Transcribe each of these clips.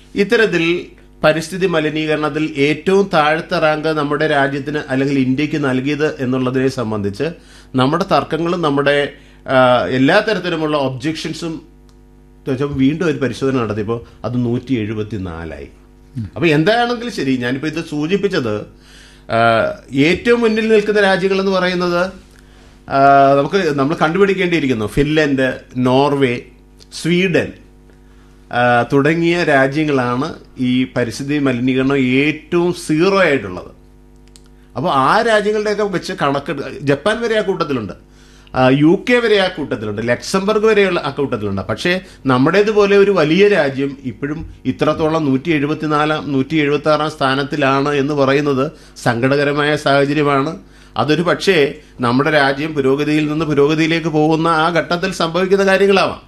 ഇത്തരത്തിൽ പരിസ്ഥിതി മലിനീകരണത്തിൽ ഏറ്റവും താഴത്തെ റാങ്ക് നമ്മുടെ രാജ്യത്തിന് അല്ലെങ്കിൽ ഇന്ത്യക്ക് നൽകിയത് എന്നുള്ളതിനെ സംബന്ധിച്ച് നമ്മുടെ തർക്കങ്ങളും നമ്മുടെ ആ, എല്ലാ തരത്തിലുമുള്ള ഒബ്ജെക്ഷൻസും ചോദിച്ചപ്പോൾ വീണ്ടും ഒരു പരിശോധന നടത്തിയപ്പോൾ അത് നൂറ്റി എഴുപത്തി നാലായി അപ്പൊ എന്താണെങ്കിലും ശരി ഞാനിപ്പോ ഇത് സൂചിപ്പിച്ചത് ആ, ഏറ്റവും മുന്നിൽ നിൽക്കുന്ന രാജ്യങ്ങൾ എന്ന് പറയുന്നത് ആ, നമുക്ക് നമ്മൾ കണ്ടുപിടിക്കേണ്ടിയിരിക്കുന്നു ഫിൻലൻഡ് നോർവേ സ്വീഡൻ ആ, തുടങ്ങിയ രാജ്യങ്ങളാണ് ഈ പരിസ്ഥിതി മലിനീകരണം ഏറ്റവും സീറോ ആയിട്ടുള്ളത് അപ്പോൾ ആ രാജ്യങ്ങളുടെയൊക്കെ വെച്ച് കണക്ക് ജപ്പാൻ വരെ ആ കൂട്ടത്തിലുണ്ട് ആ, യു കെ വരെ ആ കൂട്ടത്തിലുണ്ട് ലക്സംബർഗ് വരെയുള്ള ആ കൂട്ടത്തിലുണ്ട് പക്ഷേ നമ്മുടേതുപോലെ ഒരു വലിയ രാജ്യം ഇപ്പോഴും ഇത്രത്തോളം നൂറ്റി എഴുപത്തിനാലാം നൂറ്റി എഴുപത്തി ആറാം സ്ഥാനത്തിലാണ് എന്ന് പറയുന്നത് സങ്കടകരമായ സാഹചര്യമാണ് അതൊരു പക്ഷേ നമ്മുടെ രാജ്യം പുരോഗതിയിൽ നിന്ന് പുരോഗതിയിലേക്ക് പോകുന്ന ആ ഘട്ടത്തിൽ സംഭവിക്കുന്ന കാര്യങ്ങളാവാം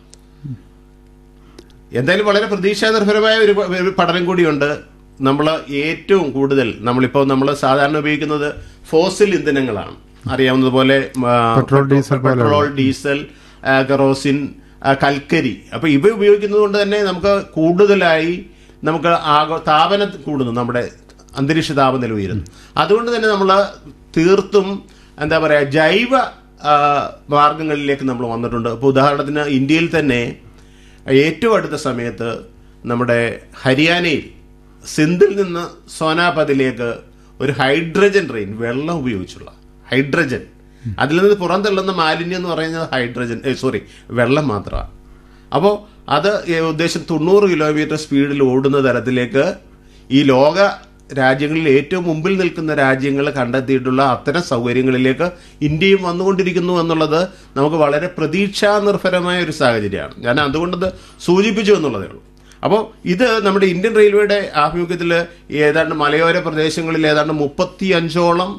എന്തായാലും വളരെ പ്രതീക്ഷാനിർഭരമായ ഒരു പ- ഒരു പഠനം കൂടിയുണ്ട് നമ്മൾ ഏറ്റവും കൂടുതൽ നമ്മളിപ്പോൾ നമ്മൾ സാധാരണ ഉപയോഗിക്കുന്നത് ഫോസിൽ ഇന്ധനങ്ങളാണ് അറിയാവുന്നതുപോലെ ആ, പെട്രോൾ, ഡീസൽ പോലെയുള്ള. പെട്രോൾ ഡീസൽ ആ, കെറോസിൻ ആ, കൽക്കരി അപ്പൊ ഇവ ഉപയോഗിക്കുന്നത് കൊണ്ട് തന്നെ നമുക്ക് കൂടുതലായി നമുക്ക് ആഗോ താപനം കൂടുന്നു നമ്മുടെ അന്തരീക്ഷ താപനില ഉയരുന്നു അതുകൊണ്ട് തന്നെ നമ്മൾ തീർത്തും എന്താ പറയാ ജൈവ ആ, മാർഗങ്ങളിലേക്ക് നമ്മൾ വന്നിട്ടുണ്ട് ഇപ്പോൾ ഉദാഹരണത്തിന് ഇന്ത്യയിൽ തന്നെ ഏറ്റവും അടുത്ത സമയത്ത് നമ്മുടെ ഹരിയാനയിൽ സിന്ധിൽ നിന്ന് സോനാപതിലേക്ക് ഒരു ഹൈഡ്രജൻ ട്രെയിൻ വെള്ളം ഉപയോഗിച്ചുള്ള ഹൈഡ്രജൻ അതിൽ നിന്ന് പുറന്തള്ളുന്ന മാലിന്യം എന്ന് പറയുന്നത് ഹൈഡ്രജൻ സോറി വെള്ളം മാത്രമാണ് അപ്പോൾ അത് ഉദ്ദേശം തൊണ്ണൂറ് കിലോമീറ്റർ സ്പീഡിൽ ഓടുന്ന തരത്തിലേക്ക് ഈ ലോക രാജ്യങ്ങളിൽ ഏറ്റവും മുമ്പിൽ നിൽക്കുന്ന രാജ്യങ്ങൾ കണ്ടെത്തിയിട്ടുള്ള അത്തരം സൗകര്യങ്ങളിലേക്ക് ഇന്ത്യയും വന്നുകൊണ്ടിരിക്കുന്നു എന്നുള്ളത് നമുക്ക് വളരെ പ്രതീക്ഷാ നിർഭരമായ ഒരു സാഹചര്യമാണ് ഞാൻ അതുകൊണ്ടത് സൂചിപ്പിച്ചു എന്നുള്ളതേ ഉള്ളൂ അപ്പോൾ ഇത് നമ്മുടെ ഇന്ത്യൻ റെയിൽവേയുടെ ആഭിമുഖ്യത്തിൽ ഏതാണ്ട് മലയോര പ്രദേശങ്ങളിൽ ഏതാണ്ട് മുപ്പത്തി അഞ്ചോളം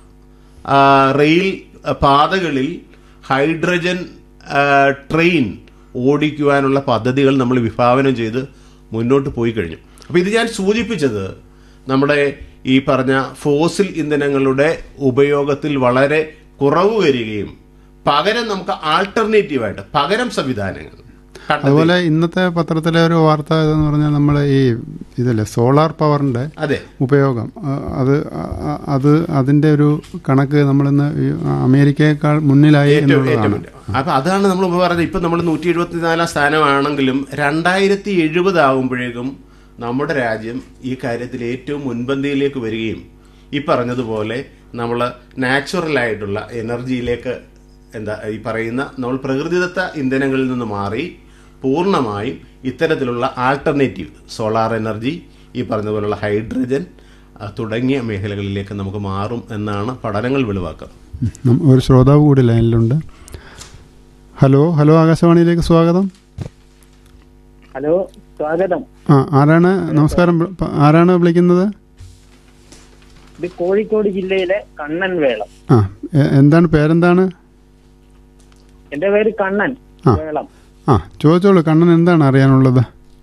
ആ, റെയിൽ പാതകളിൽ ഹൈഡ്രജൻ ആ, ട്രെയിൻ ഓടിക്കുവാനുള്ള പദ്ധതികൾ നമ്മൾ വിഭാവനം ചെയ്ത് മുന്നോട്ട് പോയി കഴിഞ്ഞു അപ്പോൾ ഇത് ഞാൻ സൂചിപ്പിച്ചത് നമ്മുടെ ഈ പറഞ്ഞ ഫോസിൽ ഇന്ധനങ്ങളുടെ ഉപയോഗത്തിൽ വളരെ കുറവ് വരികയും പകരം നമുക്ക് ആൾട്ടർനേറ്റീവായിട്ട് പകരം സംവിധാനങ്ങൾ കണ്ടെത്തി- അതുപോലെ ഇന്നത്തെ പത്രത്തിലെ ഒരു വാർത്ത എന്ന് പറഞ്ഞാൽ നമ്മൾ ഈ ഇതല്ലേ സോളാർ പവറിന്റെ അതെ ഉപയോഗം ആ, അത് ആ, അത് അതിന്റെ ഒരു കണക്ക് നമ്മളിന്ന് ഈ അമേരിക്കയെക്കാൾ മുന്നിലായി ഏറ്റവും ഏറ്റവും എന്നുള്ളതാണ് മുന്നിൽ. അപ്പൊ അതാണ് നമ്മൾ പറഞ്ഞത് ഇപ്പൊ നമ്മൾ നൂറ്റി എഴുപത്തിനാലാം സ്ഥാനമാണെങ്കിലും രണ്ടായിരത്തി എഴുപത് ആകുമ്പോഴേക്കും നമ്മുടെ രാജ്യം ഈ കാര്യത്തിൽ ഏറ്റവും മുൻപന്തിയിലേക്ക് വരികയും ഈ പറഞ്ഞതുപോലെ നമ്മൾ നാച്ചുറൽ ആയിട്ടുള്ള എനർജിയിലേക്ക് എന്താ ഈ പറയുന്ന നമ്മൾ പ്രകൃതിദത്ത ഇന്ധനങ്ങളിൽ നിന്ന് മാറി പൂർണ്ണമായും ഇത്തരത്തിലുള്ള ആൾട്ടർനേറ്റീവ് സോളാർ എനർജി ഈ പറഞ്ഞതുപോലുള്ള ഹൈഡ്രജൻ ആ, തുടങ്ങിയ മേഖലകളിലേക്ക് നമുക്ക് മാറും എന്നാണ് പഠനങ്ങൾ വെളിവാക്കുന്നത് നം- ഒരു ശ്രോതാവ് കൂടി ലൈനിലുണ്ട് ഹലോ ഹലോ ആകാശവാണിയിലേക്ക് സ്വാഗതം ഹലോ സ്വാഗതം ആ ആരാണ് നമസ്കാരം പ- ആരാണ് വിളിക്കുന്നത് ഇത് കോഴിക്കോട് ജില്ലയിലെ കണ്ണൻ വേളം ആ എ- എന്താണ് പേരെന്താണ് എന്റെ പേര് കണ്ണൻ ആ. വേളം ആ ചോദിച്ചോളൂ കണ്ണൻ എന്താണ് അറിയാനുള്ളത്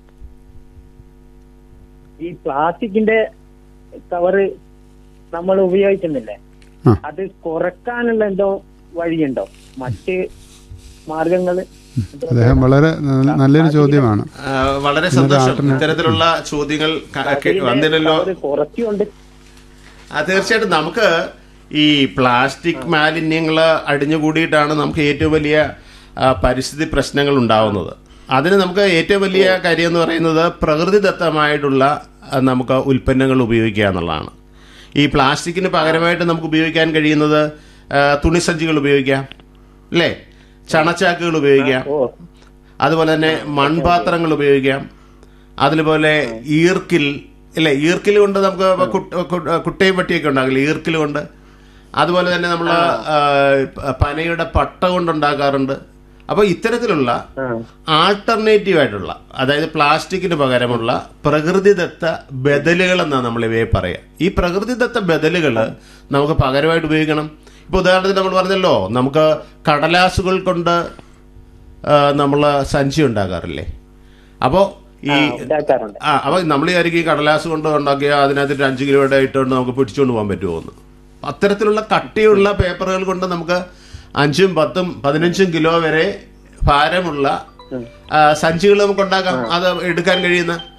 ഈ പ്ലാസ്റ്റിക്കിന്റെ കവറ് നമ്മൾ ഉപയോഗിക്കുന്നില്ലേ ആ. അത് കുറക്കാനുള്ള എന്തോ വഴിയുണ്ടോ മറ്റ് മാർഗങ്ങള് അദ്ദേഹം വളരെ ന- നല്ലൊരു ചോദ്യമാണ് ആ, വളരെ സന്തോഷം ഇത്തരത്തിലുള്ള ചോദ്യങ്ങൾ ക- കെ- വന്നില്ലല്ലോ കവറ് കുറച്ചുകൊണ്ട് ആ, തീർച്ചയായിട്ടും നമുക്ക് ഈ പ്ലാസ്റ്റിക് മാലിന്യങ്ങൾ അടിഞ്ഞുകൂടിയിട്ടാണ് നമുക്ക് ഏറ്റവും വലിയ ആ, പരിസ്ഥിതി പ്രശ്നങ്ങൾ ഉണ്ടാവുന്നത് അതിന് നമുക്ക് ഏറ്റവും വലിയ കാര്യം എന്ന് പറയുന്നത് പ്രകൃതിദത്തമായിട്ടുള്ള ആ, നമുക്ക് ഉൽപ്പന്നങ്ങൾ ഉപയോഗിക്കുക എന്നുള്ളതാണ് ഈ പ്ലാസ്റ്റിക്കിന് പകരമായിട്ട് നമുക്ക് ഉപയോഗിക്കാൻ കഴിയുന്നത് ആ, തുണിസഞ്ചികൾ ഉപയോഗിക്കാം അല്ലേ ചണച്ചാക്കുകൾ ഉപയോഗിക്കാം ഓ അതുപോലെ തന്നെ മൺപാത്രങ്ങൾ ഉപയോഗിക്കാം അതുപോലെ ഈർക്കിൽ ഇല്ലേ ഈർക്കിൽ കൊണ്ട് നമുക്ക് ഇപ്പൊ കുട്ട- കു- കുട്ടയും പട്ടിയൊക്കെ ഉണ്ടാകില്ല ഈർക്കിൽ കൊണ്ട് അതുപോലെ തന്നെ നമ്മൾ പനയുടെ പട്ട കൊണ്ട് ഉണ്ടാക്കാറുണ്ട് അപ്പോൾ ഇത്തരത്തിലുള്ള ആ. ആൾട്ടർനേറ്റീവ് ആയിട്ടുള്ള അതായത് പ്ലാസ്റ്റിക്കിന് പകരമുള്ള പ്രകൃതിദത്ത ബദലുകൾ എന്നാണ് നമ്മൾ ഇവയെ പറയുക ഈ പ്രകൃതിദത്ത ബദലുകൾ നമുക്ക് പകരമായിട്ട് ഉപയോഗിക്കണം ഇപ്പൊ ഉദാഹരണത്തിന് നമ്മൾ പറഞ്ഞല്ലോ നമുക്ക് കടലാസുകൾ കൊണ്ട് നമ്മൾ സഞ്ചി ഉണ്ടാക്കാറില്ലേ അപ്പോൾ ഈ ആ, ഉണ്ടാക്കാറുണ്ട് ആ അപ്പൊ നമ്മൾ വിചാരിക്കും ഈ കടലാസ് കൊണ്ട് ഉണ്ടാക്കിയ അതിനകത്ത് ഒരു അഞ്ച് കിലോയുടെ ഇട്ടുകൊണ്ട് നമുക്ക് പിടിച്ചുകൊണ്ട് പോകാൻ പറ്റുമോ എന്ന് അത്തരത്തിലുള്ള കട്ടിയുള്ള പേപ്പറുകൾ കൊണ്ട് നമുക്ക് അഞ്ചും പത്തും പതിനഞ്ചും കിലോ വരെ ഭാരമുള്ള സഞ്ചികൾ നമുക്ക് ഉണ്ടാക്കാം അത് എടുക്കാൻ കഴിയുന്ന